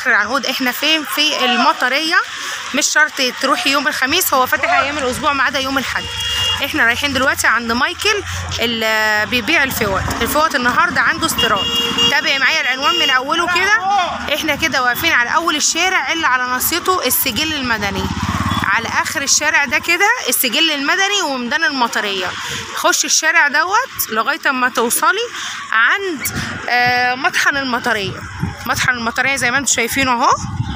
فخر العنقود احنا فين في المطريه مش شرط تروحي يوم الخميس هو فاتح ايام الاسبوع ما عدا يوم الاحد احنا رايحين دلوقتي عند مايكل اللي بيبيع الفوط الفوط النهارده عنده استيراد تابعي معايا العنوان من اوله كده احنا كده واقفين على اول الشارع اللي على ناصيته السجل المدني على اخر الشارع ده كده السجل المدني وميدان المطريه خش الشارع دوت لغايه اما توصلي عند آه مطحن المطريه مطحن المطريه زي ما انتم شايفينه اهو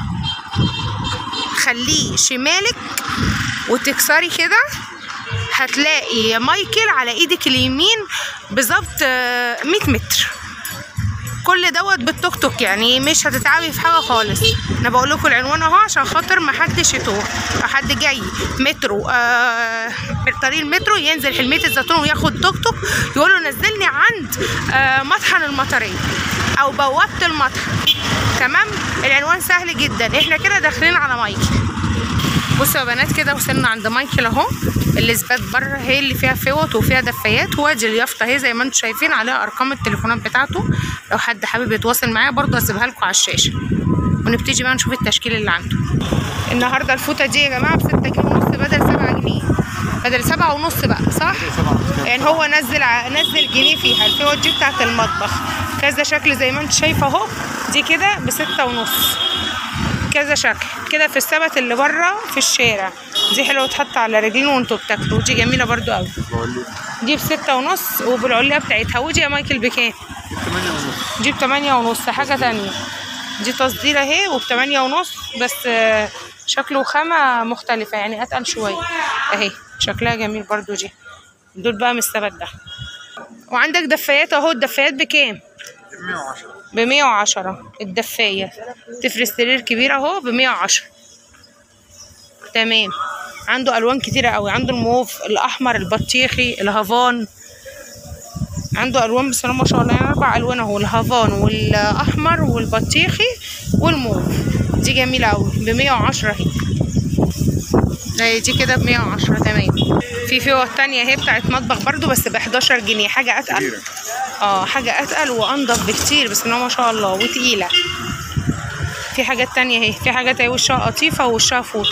خليه شمالك وتكسري كده هتلاقي مايكل على ايدك اليمين بالظبط آه، 100 متر كل دوت بالتوك توك يعني مش هتتعبي في حاجه خالص انا بقول لكم العنوان اهو عشان خاطر ما حدش يتوه لو حد جاي مترو آه طريق المترو ينزل حلميه الزيتون وياخد توك توك يقول له نزلني عند آه مطحن المطريه او بوابه المطحن تمام العنوان سهل جدا احنا كده داخلين على مايكل بصوا يا بنات كده وصلنا عند مايكل اهو الاثبات بره هي اللي فيها فوط وفيها دفايات وادي اليافطه اهي زي ما انتم شايفين عليها ارقام التليفونات بتاعته لو حد حابب يتواصل معايا برضه هسيبها لكم على الشاشه ونبتدي بقى نشوف التشكيل اللي عنده النهارده الفوطه دي يا جماعه ب 6 جنيه ونص بدل 7 جنيه بدل 7 ونص بقى صح يعني هو نزل ع... نزل جنيه فيها الفوط دي بتاعت المطبخ كذا شكل زي ما انت شايفه اهو دي كده بستة ونص كذا شكل كده في السبت اللي بره في الشارع دي حلوه تحط على رجلين وانتوا بتاكلوا ودي جميله برضو قوي دي بستة ونص وبالعلية بتاعتها ودي يا مايكل بكام دي بتمانية ونص حاجة تانية دي تصدير اهي وبتمانية ونص بس آه، شكل وخامة مختلفة يعني اتقل شوية اهي شكلها جميل برضو دي دول بقى من السبت ده وعندك دفايات اهو الدفايات بكام 110 ب 110 الدفاية تفرش سرير كبير اهو ب 110 تمام عنده الوان كتيرة قوي عنده الموف الاحمر البطيخي الهافان عنده الوان بسم الله ما شاء الله يعني اربع الوان اهو الهافان والاحمر والبطيخي والموف دي جميلة قوي ب 110 اهي اهي دي كده ب 110 تمام في فوط تانية اهي بتاعت مطبخ برضو بس ب 11 جنيه حاجة اتقل كبيرة. اه حاجة اتقل وانضف بكتير بسم الله ما شاء الله وتقيلة في حاجات تانية اهي في حاجات اهي وشها قطيفة ووشها فوطة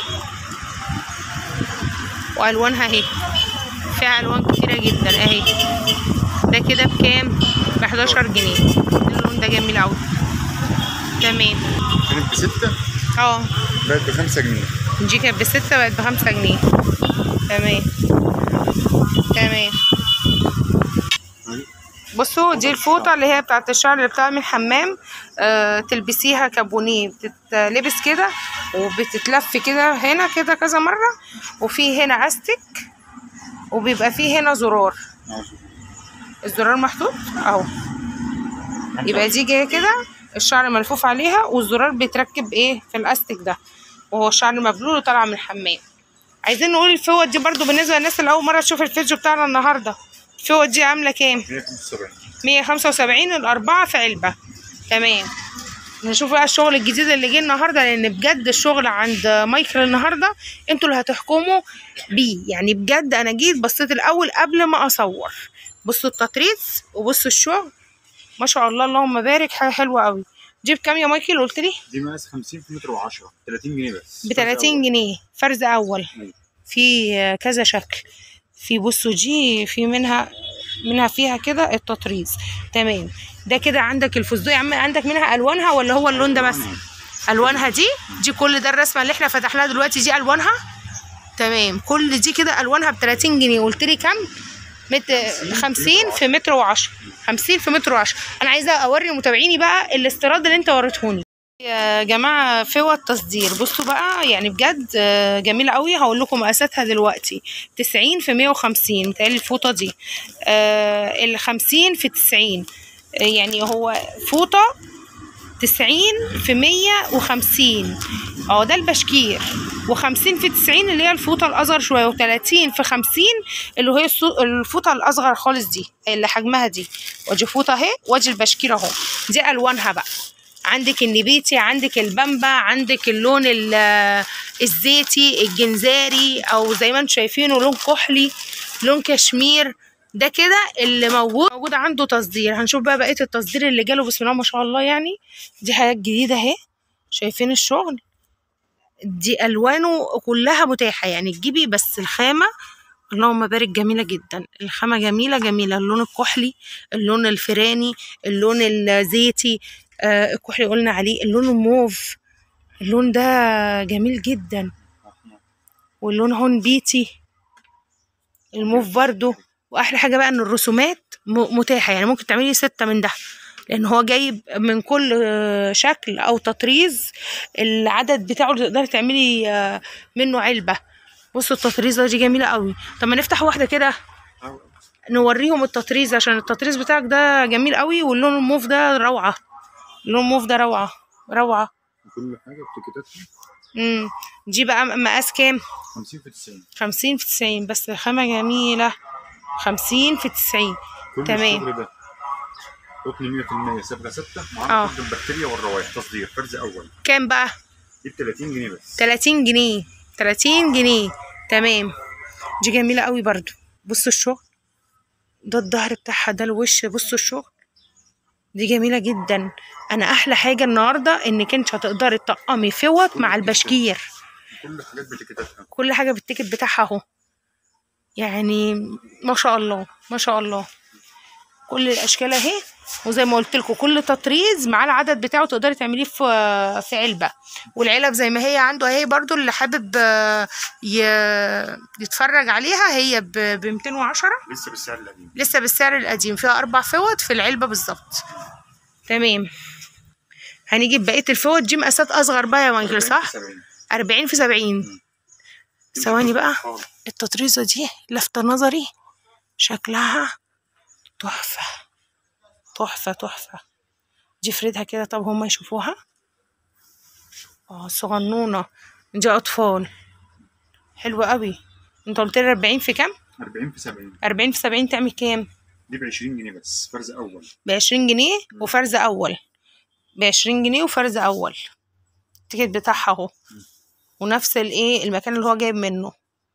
والوانها اهي فيها الوان كتيرة جدا اهي ده كده بكام ب 11 جنيه اللون ده جميل اوي تمام كانت بستة اه بقت بخمسة جنيه دي كانت بستة بقت بخمسة جنيه تمام تمام بصوا دي الفوطة اللي هي بتاعت الشعر اللي بتعمل حمام آه تلبسيها كابونيه بتتلبس كده وبتتلف كده هنا كده كذا مرة وفي هنا استك وبيبقى فيه هنا زرار الزرار محطوط اهو يبقى دي جايه كده الشعر ملفوف عليها والزرار بيتركب ايه في الاستك ده وهو الشعر مبلول وطالع من الحمام عايزين نقول الفوط دي برضو بالنسبه للناس اللي اول مره تشوف الفيديو بتاعنا النهارده الفوط دي عامله كام 175 175 الأربعة في علبة تمام نشوف بقى الشغل الجديد اللي جه النهارده لان بجد الشغل عند مايكل النهارده انتوا اللي هتحكموا بيه يعني بجد انا جيت بصيت الاول قبل ما اصور بصوا التطريز وبصوا الشغل ما شاء الله اللهم بارك حاجه حلوه قوي جيب كام يا مايكل قلت لي دي مقاس 50 في متر و10 30 جنيه بس ب 30 جنيه فرز اول أيوة. في كذا شكل في بصوا دي في منها منها فيها كده التطريز تمام ده كده عندك الفستق يا عم عندك منها الوانها ولا هو اللون ده بس الوانها دي دي كل ده الرسمه اللي احنا فتحناها دلوقتي دي الوانها تمام كل دي كده الوانها ب 30 جنيه قلت لي كام مت 50 في متر و10 50 في متر و10 انا عايزه اوري متابعيني بقى الاستيراد اللي انت وريتهوني يا جماعه فوط تصدير بصوا بقى يعني بجد آه، جميله قوي هقول لكم مقاساتها دلوقتي 90 في 150 متهيألي الفوطه دي آه ال 50 في 90 آه، يعني هو فوطه 90 في 150 اه ده البشكير و50 في 90 اللي هي الفوطه الاصغر شويه و30 في 50 اللي هي الصو- الفوطه الاصغر خالص دي اللي حجمها دي وادي فوطه اهي وادي البشكير اهو دي الوانها بقى عندك النبيتي عندك البامبا عندك اللون ال- الزيتي الجنزاري او زي ما انتم شايفينه لون كحلي لون كشمير ده كده اللي موجود موجود عنده تصدير هنشوف بقى بقيه التصدير اللي جاله بسم الله ما شاء الله يعني دي حاجات جديده اهي شايفين الشغل دي الوانه كلها متاحه يعني تجيبي بس الخامه اللهم بارك جميله جدا الخامه جميله جميله اللون الكحلي اللون الفراني اللون الزيتي آه الكحلي قلنا عليه اللون الموف اللون ده جميل جدا واللون هون بيتي الموف برضو واحلى حاجه بقى ان الرسومات م- متاحه يعني ممكن تعملي ستة من ده لان هو جايب من كل آه، شكل او تطريز العدد بتاعه اللي تقدري تعملي آه، منه علبه بصوا التطريزه دي جميله قوي طب ما نفتح واحده كده نوريهم التطريز عشان التطريز بتاعك ده جميل قوي واللون الموف ده روعه اللون الموف ده روعه روعه كل حاجه بتيكيتاتها امم دي بقى مقاس كام 50 في 90 خمسين في تسعين بس خامة جميلة خمسين في تسعين كل تمام. الشغل ده قطن 100% صبغه ثابته آه. معانا ضد البكتيريا والروائح تصدير فرز اول كام بقى دي ب 30 جنيه بس تلاتين جنيه تلاتين جنيه تمام دي جميلة قوي برضو بصوا الشغل ده الظهر بتاعها ده الوش بصوا الشغل دي جميلة جدا انا احلى حاجة النهاردة انك انت هتقدري تطقمي فوط مع البشكير كل الحاجات بتيكيتاتها كل حاجة بالتيكت بتاعها اهو يعني ما شاء الله ما شاء الله كل الاشكال اهي وزي ما قلت لكم كل تطريز مع العدد بتاعه تقدري تعمليه في في علبه والعلب زي ما هي عنده اهي برضو اللي حابب آه، ي- يتفرج عليها هي ب 210 لسه بالسعر القديم لسه بالسعر القديم فيها اربع فوط في العلبه بالظبط تمام هنيجي بقيه الفوط دي مقاسات اصغر بقى يا مايكل صح 70 40 في 70 ثواني بقى التطريزة دي لفتة نظري شكلها تحفة تحفة تحفة دي فردها كده طب هما يشوفوها اه صغنونة دي أطفال حلوة قوي انت قلت لي 40 في كام؟ 40 في 70 40 في 70 تعمل كام؟ دي ب 20 جنيه بس فرز اول ب 20 جنيه وفرز أول ب 20 جنيه وفرز أول التيكت بتاعها اهو ونفس الايه المكان اللي هو جايب منه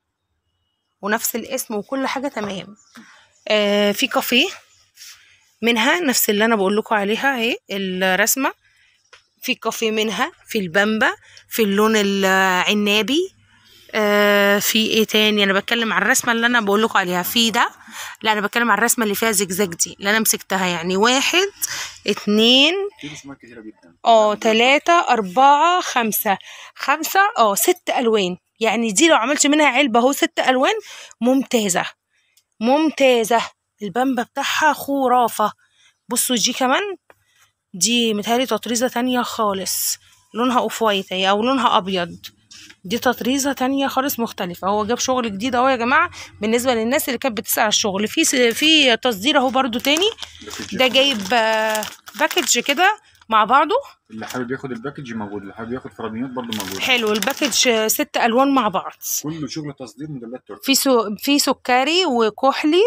ونفس الاسم وكل حاجة تمام آه في كافيه منها نفس اللي انا بقول لكم عليها اهي الرسمة في كافيه منها في البامبا في اللون العنابي آه في ايه تاني انا بتكلم عن الرسمه اللي انا بقول لكم عليها في ده لا انا بتكلم عن الرسمه اللي فيها زجزاج دي اللي انا مسكتها يعني واحد اتنين في رسومات كتيره جدا اه تلاتة أربعة خمسة خمسة اه ست ألوان يعني دي لو عملت منها علبة اهو ست ألوان ممتازة ممتازة البامبا بتاعها خرافة بصوا دي كمان دي متهيألي تطريزة تانية خالص لونها اوف وايت اهي او لونها ابيض دي تطريزة تانية خالص مختلفة هو جاب شغل جديد اهو يا جماعة بالنسبة للناس اللي كانت بتسأل على الشغل في س- في تصدير اهو برضو تاني ده جايب آه، باكج كده مع بعضه اللي حابب ياخد الباكج موجود اللي حابب ياخد فرضيات برضه موجود حلو الباكج آه، ست الوان مع بعض كله شغل تصدير موديلات تركي في سو في سكري وكحلي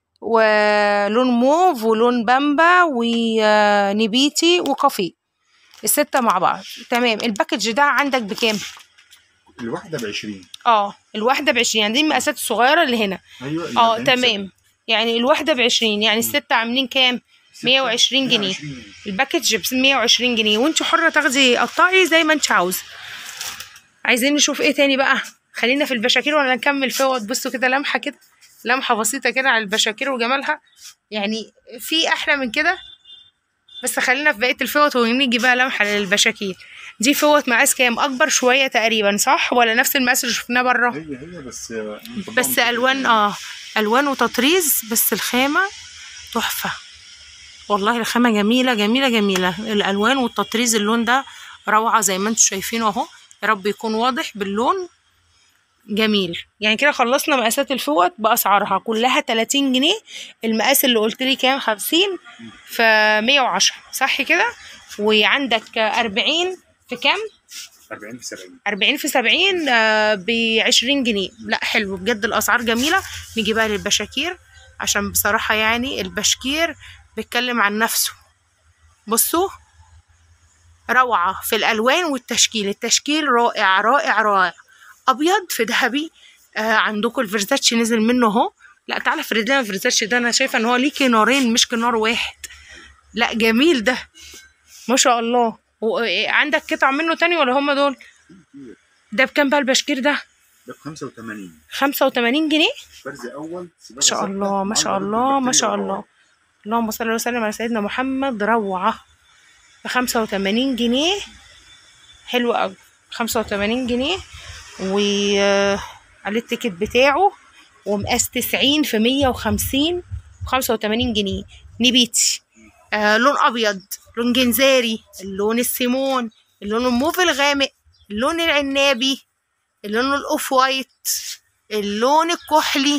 ولون موف ولون بامبا ونبيتي وكافيه الستة مع بعض تمام الباكج ده عندك بكام؟ الواحده ب 20 اه الواحدة بعشرين يعني دي المقاسات الصغيرة اللي هنا ايوه ال اه 40 تمام يعني الواحدة بعشرين يعني الستة عاملين كام؟ ستة- 120 جنيه 120 جنيه. الباكج ب 120 جنيه وانت حرة تاخدي قطعي زي ما انت عاوزة عايزين نشوف ايه تاني بقى خلينا في البشاكير ولا نكمل فوط بصوا كده لمحة كده لمحة بسيطة كده على البشاكير وجمالها يعني في احلى من كده بس خلينا في بقية الفوط ونيجي بقى لمحة للبشاكير دي فوط مقاس كام اكبر شوية تقريبا صح ولا نفس المقاس اللي شفناه بره هي هي بس آه، بس طبعاً الوان اه الوان وتطريز بس الخامه تحفه والله الخامه جميله جميله جميله الالوان والتطريز اللون ده روعه زي ما انتم شايفينه اهو يا رب يكون واضح باللون جميل يعني كده خلصنا مقاسات الفوط باسعارها كلها 30 جنيه المقاس اللي قلت لي كام 50 ف 110 صح كده وعندك 40 في كام 40 في 70 40 في 70 ب 20 جنيه لا حلو بجد الاسعار جميله نيجي بقى للبشاكير عشان بصراحه يعني البشكير بيتكلم عن نفسه بصوا روعه في الالوان والتشكيل التشكيل رائع رائع رائع ابيض في ذهبي آه عندكم الفيرزاتشي نزل منه اهو لا تعالى فرد لنا الفيرزاتشي ده انا شايفه ان هو ليه كنارين مش كنار واحد لا جميل ده ما شاء الله وعندك قطع منه تاني ولا هم دول كتير ده بكام بقى البشكير ده ده ب 85 خمسة وتمانين جنيه فرز اول ما شاء الله ما شاء الله ما شاء الله اللهم صل وسلم على سيدنا محمد روعة بخمسة وتمانين جنيه حلو أوي خمسة وتمانين جنيه وعليه التيكت بتاعه ومقاس تسعين في مية وخمسين وخمسة وتمانين جنيه نبيتي آه لون أبيض لون جنزاري اللون السيمون اللون الموف الغامق اللون العنابي اللون الأوف وايت اللون الكحلي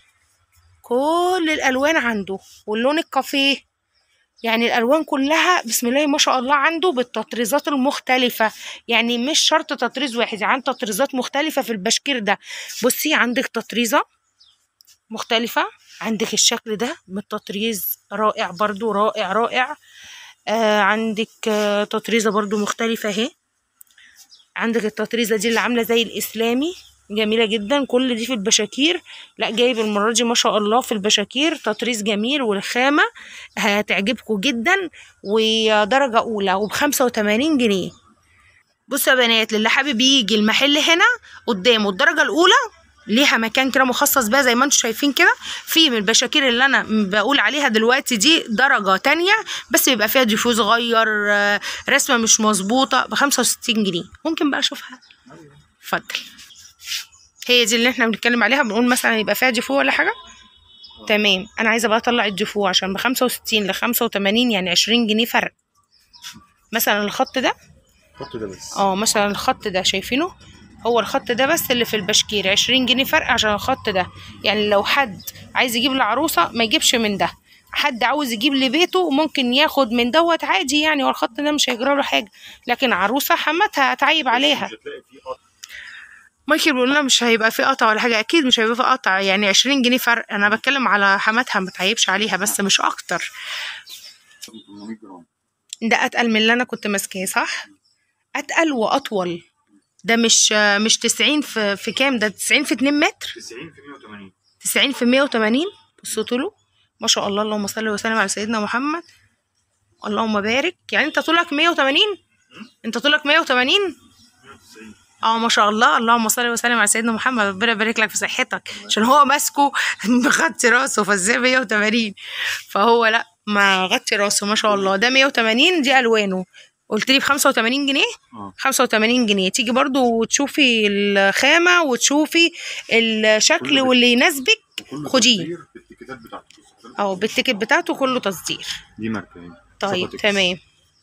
كل الالوان عنده واللون الكافيه يعني الالوان كلها بسم الله ما شاء الله عنده بالتطريزات المختلفه يعني مش شرط تطريز واحد يعني عنده تطريزات مختلفه في البشكير ده بصي عندك تطريزه مختلفه عندك الشكل ده من التطريز رائع برضو رائع رائع آه عندك آه تطريزه برضو مختلفه اهي عندك التطريزه دي اللي عامله زي الاسلامي جميله جدا كل دي في البشاكير لا جايب المره دي ما شاء الله في البشاكير تطريز جميل والخامه هتعجبكم جدا ودرجه اولى وبخمسة وتمانين جنيه بصوا يا بنات للي حابب يجي المحل هنا قدامه الدرجه الاولى ليها مكان كده مخصص بيها زي ما انتم شايفين كده في من البشاكير اللي انا بقول عليها دلوقتي دي درجه تانية بس بيبقى فيها ديفو صغير آه، رسمه مش مظبوطه بخمسة وستين جنيه ممكن بقى اشوفها اتفضل هي دي اللي احنا بنتكلم عليها بنقول مثلا يبقى فيها ديفو ولا حاجه تمام انا عايزه بقى اطلع الديفو عشان ب 65 ل 85 يعني 20 جنيه فرق مثلا الخط ده حط ده بس اه مثلا الخط ده شايفينه هو الخط ده بس اللي في البشكير 20 جنيه فرق عشان الخط ده يعني لو حد عايز يجيب لعروسه ما يجيبش من ده حد عاوز يجيب لبيته ممكن ياخد من دوت عادي يعني هو الخط ده مش هيجرى له حاجه لكن عروسه حماتها هتعيب عليها مش هتلاقي فيه قط مايكل بيقول لنا مش هيبقى في قطع ولا حاجه اكيد مش هيبقى في قطع يعني 20 جنيه فرق انا بتكلم على حماتها ما تعيبش عليها بس مش اكتر 800 جرام ده اتقل من اللي انا كنت ماسكاه صح اتقل واطول ده مش مش 90 في في كام ده 90 في 2 متر 90 في 180 90 في 180 بصوا طوله ما شاء الله اللهم صل وسلم على سيدنا محمد اللهم بارك يعني انت طولك 180 انت طولك 180 190 اه ما شاء الله اللهم صل وسلم على سيدنا محمد ربنا يبارك لك في صحتك عشان هو ماسكه مغطي راسه فازاي 180 فهو لا ما غطي راسه ما شاء الله ده 180 دي الوانه قلت لي ب 85 جنيه اه 85 جنيه تيجي برضو وتشوفي الخامه وتشوفي الشكل كله واللي يناسبك وكله خديه تصدير بالتيكيتات بتاعته او بالتيكت بتاعته كله تصدير دي ماركه يعني طيب سوباتكس. تمام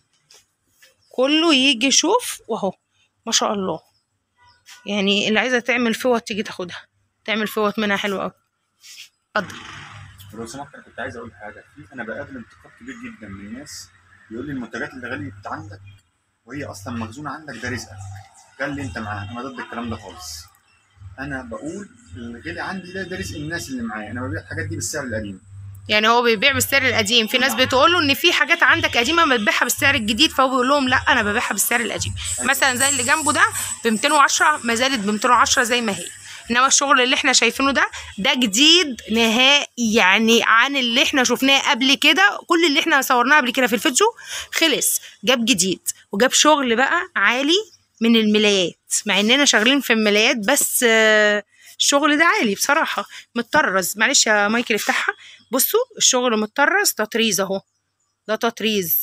كله يجي يشوف واهو ما شاء الله يعني اللي عايزه تعمل فوط تيجي تاخدها تعمل فوط منها حلوه قوي اتفضل لو سمحت انا كنت عايز اقول حاجه في انا بقابل انتقاد كبير جدا من الناس يقول لي المنتجات اللي غاليه عندك وهي اصلا مخزونه عندك ده رزقك قال لي انت معاه انا ضد الكلام ده خالص انا بقول اللي غالي عندي ده ده رزق الناس اللي معايا انا ببيع الحاجات دي بالسعر القديم يعني هو بيبيع بالسعر القديم في ناس بتقول له ان في حاجات عندك قديمه ما تبيعها بالسعر الجديد فهو بيقول لهم لا انا ببيعها بالسعر القديم مثلا زي اللي جنبه ده ب 210 ما زالت ب 210 زي ما هي انما الشغل اللي احنا شايفينه ده ده جديد نهائي يعني عن اللي احنا شفناه قبل كده كل اللي احنا صورناه قبل كده في الفيديو خلص جاب جديد وجاب شغل بقى عالي من الملايات مع اننا شغالين في الملايات بس آه، الشغل ده عالي بصراحه متطرز معلش يا مايكل افتحها بصوا الشغل متطرز تطريز اهو ده تطريز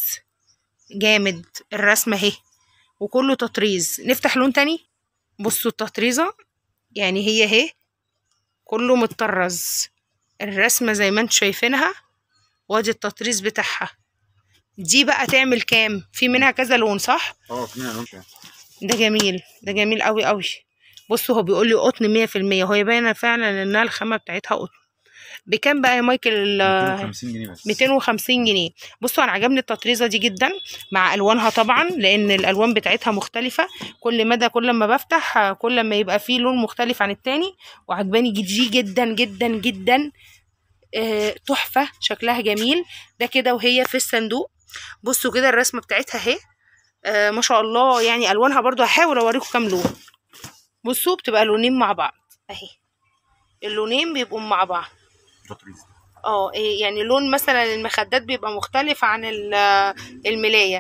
جامد الرسمه اهي وكله تطريز نفتح لون تاني بصوا التطريزه يعني هي اهي كله متطرز الرسمه زي ما انتم شايفينها وادي التطريز بتاعها دي بقى تعمل كام في منها كذا لون صح اه في منها لون تاني. ده جميل ده جميل قوي قوي بصوا هو بيقول لي قطن مية في المية هو باينة فعلا انها الخامة بتاعتها قطن بكام بقى يا مايكل ال- 250 جنيه بس 250 جنيه بصوا انا عجبني التطريزه دي جدا مع الوانها طبعا لان الالوان بتاعتها مختلفه كل مدى كل ما بفتح آه، كل ما يبقى فيه لون مختلف عن التاني وعجباني دي جدا جدا جدا آه، تحفه شكلها جميل ده كده وهي في الصندوق بصوا كده الرسمه بتاعتها اهي آه، ما شاء الله يعني الوانها برضو هحاول اوريكم كام لون بصوا بتبقى لونين مع بعض اهي اللونين بيبقوا مع بعض تطريز اه إيه يعني لون مثلا المخدات بيبقى مختلف عن ال- الملاية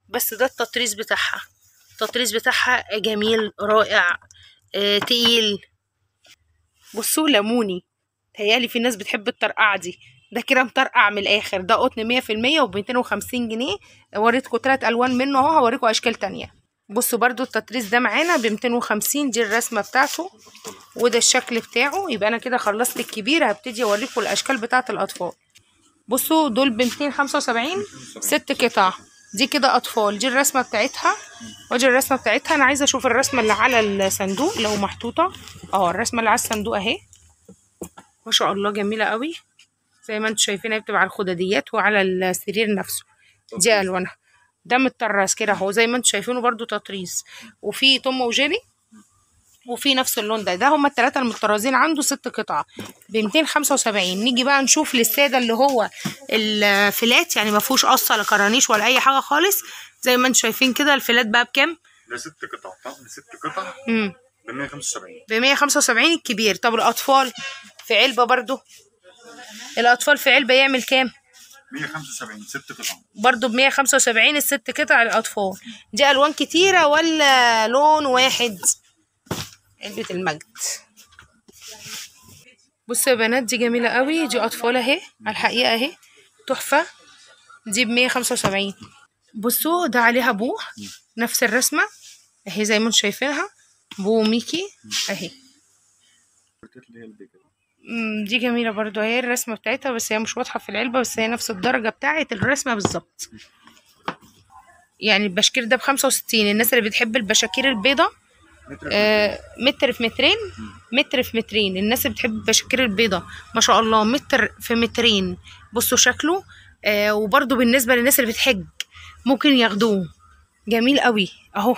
بس ده التطريز بتاعها التطريز بتاعها جميل رائع آه تقيل بصوا ليموني تهيالي في ناس بتحب الطرقعة دي ده كده مطرقع من الاخر ده قطن مية في المية وب 250 جنيه وريتكم تلات الوان منه اهو هوريكم اشكال تانية بصوا برضو التطريز ده معانا ب 250 دي الرسمه بتاعته وده الشكل بتاعه يبقى انا كده خلصت الكبير هبتدي اوريكم الاشكال بتاعه الاطفال بصوا دول ب 275 ست قطع دي كده اطفال دي الرسمه بتاعتها ودي الرسمه بتاعتها انا عايزه اشوف الرسمه اللي على الصندوق لو محطوطه اه الرسمه اللي على الصندوق اهي ما شاء الله جميله قوي زي ما انتم شايفين هي بتبقى على الخداديات وعلى السرير نفسه دي الوانها ده متطرز كده اهو زي ما انتم شايفينه برضو تطريز وفي توم وجيلي وفي نفس اللون ده ده هما التلاتة المتطرزين عنده ست قطع ب 275 نيجي بقى نشوف للساده اللي هو الفلات يعني ما فيهوش قصه لا كرانيش ولا اي حاجه خالص زي ما انتم شايفين كده الفلات بقى بكام ده ست قطع طقم ست قطع امم ب 175 ب 175 الكبير طب الاطفال في علبه برضو الاطفال في علبه يعمل كام 175 ست قطع برضو ب 175 الست قطع للاطفال دي الوان كتيره ولا لون واحد علبه المجد بصوا يا بنات دي جميله قوي دي اطفال اهي على الحقيقه اهي تحفه دي ب 175 بصوا ده عليها بو نفس الرسمه اهي زي ما انتم شايفينها بو ميكي اهي اللي هي البيجل مم، دي جميلة برضو اهي الرسمة بتاعتها بس هي مش واضحة في العلبة بس هي نفس الدرجة بتاعت الرسمة بالظبط يعني البشكير ده بخمسة وستين الناس اللي بتحب البشاكير البيضة متر آه متر في مترين متر في مترين الناس اللي بتحب البشاكير البيضة ما شاء الله متر في مترين بصوا شكله آه وبرضو بالنسبة للناس اللي بتحج ممكن ياخدوه جميل قوي اهو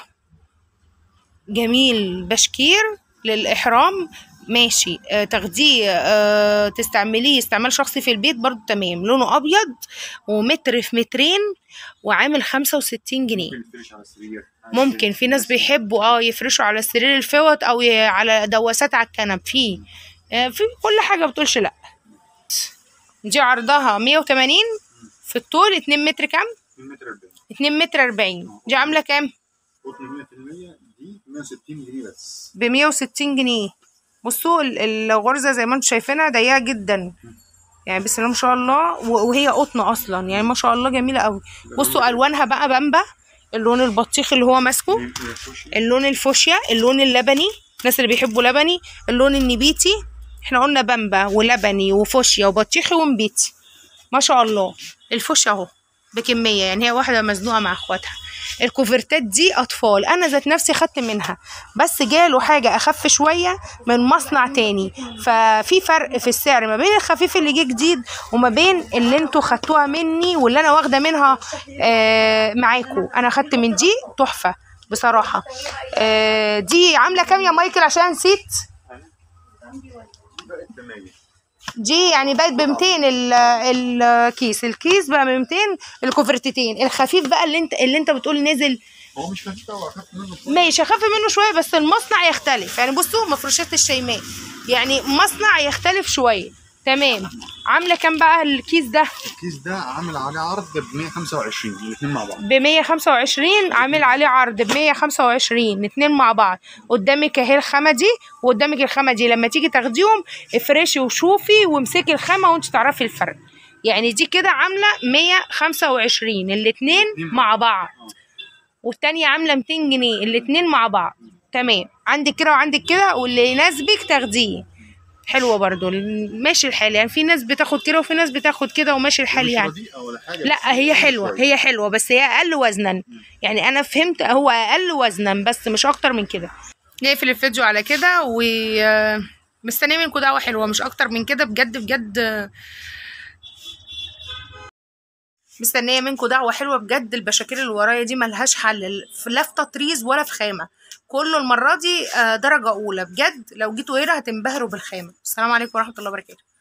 جميل بشكير للإحرام ماشي آه تاخديه آه تستعمليه استعمال شخصي في البيت برضو تمام لونه أبيض ومتر في مترين وعامل خمسة وستين جنيه ممكن تفرش على السرير ممكن في ناس بيحبوا اه يفرشوا على السرير الفوط او ي- على دواسات على الكنب في آه في كل حاجة بتقولش لا دي عرضها مية وتمانين في الطول اتنين متر كام 2 متر 40 اتنين متر أربعين دي عاملة كام قطن 100% دي 160 جنيه بس بمية وستين جنيه بصوا ال- الغرزة زي ما انتم شايفينها ضيقة جدا يعني بسم الله ما شاء الله و- وهي قطن اصلا يعني ما شاء الله جميلة قوي بصوا الوانها بقى بامبا اللون البطيخ اللي هو ماسكه اللون الفوشيا اللون اللبني الناس اللي بيحبوا لبني اللون النبيتي احنا قلنا بامبا ولبني وفوشيا وبطيخي ونبيتي ما شاء الله الفوشيا اهو بكمية يعني هي واحدة مزنوقة مع اخواتها الكوفرتات دي اطفال انا ذات نفسي خدت منها بس جاله حاجة اخف شوية من مصنع تاني ففي فرق في السعر ما بين الخفيف اللي جه جديد وما بين اللي انتوا خدتوها مني واللي انا واخدة منها آه معاكم انا خدت من دي تحفة بصراحة آه دي عاملة كام يا مايكل عشان نسيت بقت ب 100 دي يعني بقت ب 200 ال- الكيس الكيس بقى ب 200 الكوفرتتين الخفيف بقى اللي انت اللي انت بتقول نزل هو مش خفيف قوي اخف منه شويه ماشي اخف منه شويه بس المصنع يختلف يعني بصوا مفروشات الشيماء يعني مصنع يختلف شويه تمام عامله كام بقى الكيس ده الكيس ده عامل عليه عرض ب 125 الاثنين مع بعض ب 125 عامل عليه عرض ب 125 اتنين مع بعض قدامك اهي الخامه دي وقدامك الخامه دي لما تيجي تاخديهم افرشي وشوفي وامسكي الخامه وانت تعرفي الفرق يعني دي كده عامله 125 الاتنين مع بعض والتانية عامله 200 جنيه الاتنين مع بعض تمام عندك كده وعندك كده واللي يناسبك تاخديه حلوه برضو ماشي الحال يعني في ناس بتاخد كده وفي ناس بتاخد كده وماشي الحال مش يعني رديئة ولا حاجه لا بس هي حلوه شوية. هي حلوه بس هي اقل وزنا يعني انا فهمت هو اقل وزنا بس مش اكتر من كده نقفل الفيديو على كده و مستنيه منكم دعوه حلوه مش اكتر من كده بجد بجد مستنيه منكم دعوه حلوه بجد البشاكير اللي ورايا دي ملهاش حل في- لا في تطريز ولا في خامه كله المره دي آه، درجه اولى بجد لو جيتوا هنا هتنبهروا بالخامه السلام عليكم ورحمه الله وبركاته